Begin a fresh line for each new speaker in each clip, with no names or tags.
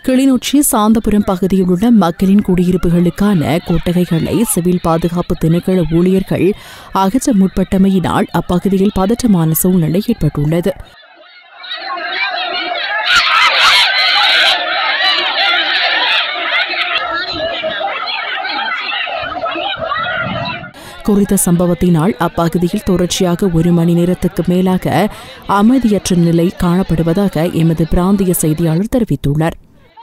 கிளிநொச்சி சாந்தபுரம் பகுதியில் உள்ள மக்களின் குடியிருப்புகளுக்கான கொட்டகைகளை சிவில் பாதுகாப்பு திணைக்கள ஊழியர்கள் அகற்ற முற்பட்டமையினால் அப்பகுதியில் பதற்றமான சூழ்நிலை ஏற்பட்டுள்ளது குறித்த சம்பவத்தினால் அப்பகுதியில் தொடர்ச்சியாக ஒரு மணி நேரத்துக்கு மேலாக அமைதியற்ற நிலை காணப்படுவதாக எமது பிராந்திய செய்தியாளர் தெரிவித்துள்ளார்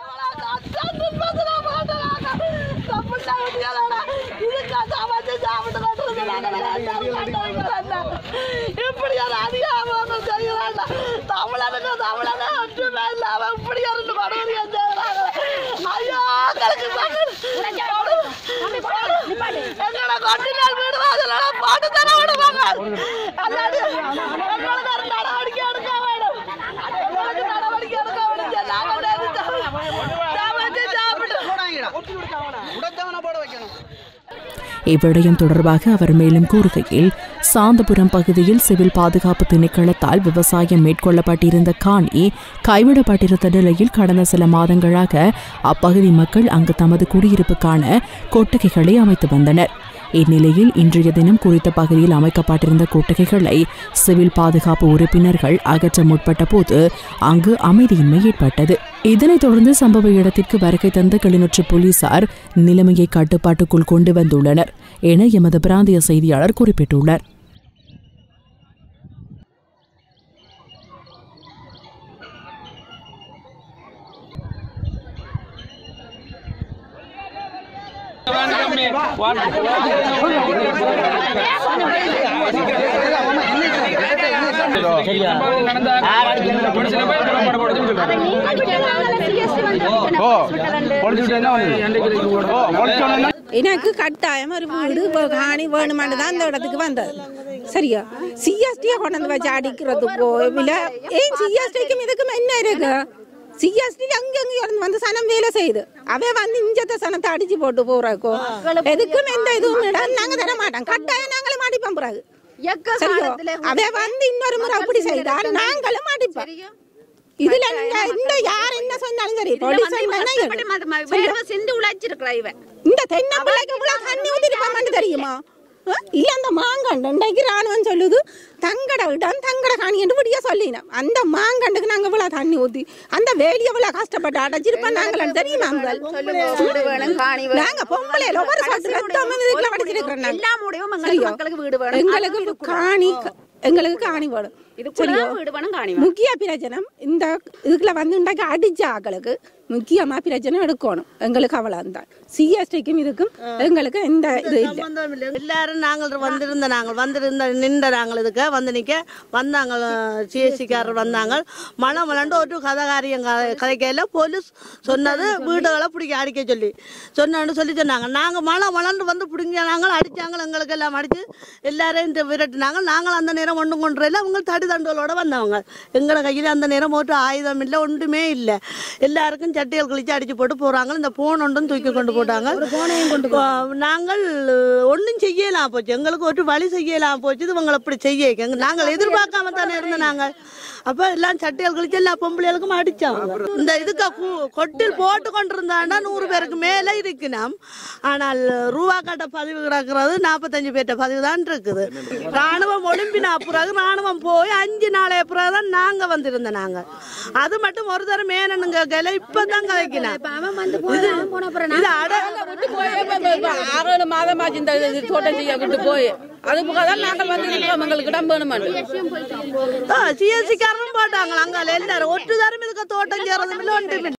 போட வைக்கணும்
இவ்விடயம் தொடர்பாக அவர் மேலும் கூறுகையில் சாந்தபுரம் பகுதியில் சிவில் பாதுகாப்பு திணைக்களத்தால் விவசாயம் மேற்கொள்ளப்பட்டிருந்த காணி கைவிடப்பட்டிருந்த நிலையில் கடந்த சில மாதங்களாக அப்பகுதி மக்கள் அங்கு தமது குடியிருப்புக்கான கொட்டகைகளை அமைத்து வந்தனர் இந்நிலையில் இன்றைய தினம் குறித்த பகுதியில் அமைக்கப்பட்டிருந்த கொட்டகைகளை சிவில் பாதுகாப்பு உறுப்பினர்கள் அகற்ற முற்பட்ட போது அங்கு அமைதியின்மை ஏற்பட்டது இதனைத் தொடர்ந்து சம்பவ இடத்திற்கு வருகை தந்த கிளிநொச்சி போலீசார் நிலைமையை கட்டுப்பாட்டுக்குள் கொண்டு வந்துள்ளனர் என எமது பிராந்திய செய்தியாளர் குறிப்பிட்டுள்ளார்
ஓ பொழிச்சு விட்டு என்ன பண்ணுது ஓ பொழிச்சு உடனே
எனக்கு கட்டாயம் ஒரு வீடு இப்போ காணி வேணுமான்னு தான் இந்த இடத்துக்கு வந்தது சரியா சிஎஸ்டியை கொண்டு வந்து வச்சு அடிக்கிறது போவில ஏன் சிஎஸ்டிக்கும் இதுக்கும் என்ன இருக்கு சிஎஸ்டி அங்கங்க இருந்து வந்து சனம் வேலை செய்யுது அவ வந்து இஞ்சத்த சனத்தை அடிச்சு போட்டு போறாக்கோ எதுக்கும் எந்த இதுவும் இல்ல நாங்க தர மாட்டோம் கட்டாயம் நாங்களும் மாட்டிப்போம் பிறகு சரியோ அவ வந்து இன்னொரு முறை அப்படி செய்தா நாங்களும் மாட்டிப்போம் இதுல நீங்க இந்த யார் என்ன சொன்னாலும் சரி போலீஸ் சரியா?
சென்று உழைச்சிருக்கிறா இவன்
இந்த தென்னம்பிள்ளைக்கு இவ்வளவு தண்ணி ஊத்திருப்பாங்கன்னு தெரியுமா அஹ்? இல்ல அந்த மாங்கண்டு இன்றைக்கு ராணுவம் சொல்லுது தங்கட இடம் தங்கட காணி என்று விடிய சொல்லினோம் அந்த மாங்கண்டுக்கு நாங்க இவ்வளவு தண்ணி ஊத்தி அந்த வேலியை இவ்வளவு கஷ்டப்பட்டு அடைச்சிருப்போம் நாங்கள் தெரியுமா உங்கள்
வீடு வேணும் காணி வேணும்
நாங்க பொம்பளையில ஒரு சொட்டு ரத்தம் வந்து இதுக்குள்ள படிச்சிருக்கிறோம் நாங்க.
எல்லா முடிவும் எங்களுக்கு
சரியோ?
மக்களுக்கு வீடு வேணும்
எங்களுக்கு காணி எங்களுக்கு காணி வேணும்
இதுக்குள்ள
சரியோ?
வீடு வேணும் காணி வேணும்
முக்கிய பிரச்சனை இந்த இதுக்குள்ள வந்து இன்றைக்கு அடிச்ச ஆக்களுக்கு முக்கியமா பிரச்சனை எடுக்கணும் எங்களுக்கு அவ்வளவுதான் சிஎஸ்டிக்கும் இதுக்கும் எங்களுக்கு எந்த இது இல்லை
சம்பந்தம் இல்லை. எல்லாரும் நாங்கள் வந்திருந்த நாங்கள் வந்திருந்த நின்ற நாங்கள் இதுக்கு வந்து நிற்க வந்தாங்க சிஎஸ்சிக்காரர் வந்தாங்க மழை மலண்டு ஒரு கதகாரியம் க- கதைக்கையில் போலீஸ் சொன்னது வீடுகளை பிடிக்க அடிக்க சொல்லி சொன்னு சொல்லி சொன்னாங்க நாங்கள் மழை மலண்டு வந்து பிடிங்க நாங்கள் அடித்தாங்க எங்களுக்கு எல்லாம் அடித்து எல்லாரையும் இந்த விரட்டினாங்க நாங்கள் அந்த நேரம் ஒன்றும் கொண்டு இல்லை அவங்க தடி தண்டுகளோட வந்தவங்க எங்களை கையில் அந்த நேரம் ஒரு ஆயுதம் இல்லை ஒன்றுமே இல்லை எல்லாருக்கும் சட்டைகள் கழிச்சு அடிச்சு போட்டு போறாங்க இந்த போன் ஒன்றும் தூக்கி கொண்டு போட்டாங்க ஆ, நாங்கள் ஒன்றும் செய்யலாம் போச்சு எங்களுக்கு ஒரு வழி செய்யலாம் போச்சு இது இவங்களை இப்படி செய்ய வைக்க. நாங்கள் எதிர்பார்க்காம தானே இருந்தோம் நாங்கள் அப்ப எல்லாம் சட்டைகள் கழிச்சு எல்லா பொம்பளைகளுக்கும் அடிச்சாங்க இந்த இதுக்கு கு- கொட்டில் போட்டு கொண்டிருந்தாண்டா நூறு பேருக்கு மேலே இருக்கணும் ஆனால் ரூபா கட்ட பதிவு கிடக்கிறது நாற்பத்தஞ்சு பேர்ட்ட பதிவு தான் இருக்குது ராணுவம் ஒலிம்பினா பிறகு ராணுவம் போய் அஞ்சு நாளைய பிறகு தான் நாங்க வந்திருந்தோம் நாங்க அது மட்டும் ஒரு தரம் மேனனுங்க கையில இப்பதான் கலைக்கணும் இது இது அட
ஆறு மாதமாச்சு இந்த இது தோட்டம் செய்ய விட்டு போய் அது போக தான் நாங்கள் வந்து நிற்கிறோம் எங்களுக்கு இடம் வேணுமாண்டு
சிஎஸ்சி காரனும் போட்டாங்க அங்கால எல்லாரும் ஒட்டு தரம் இதுக்கு தோட்டம் சேரதும் இல்லை ஒன்றும் இல்லை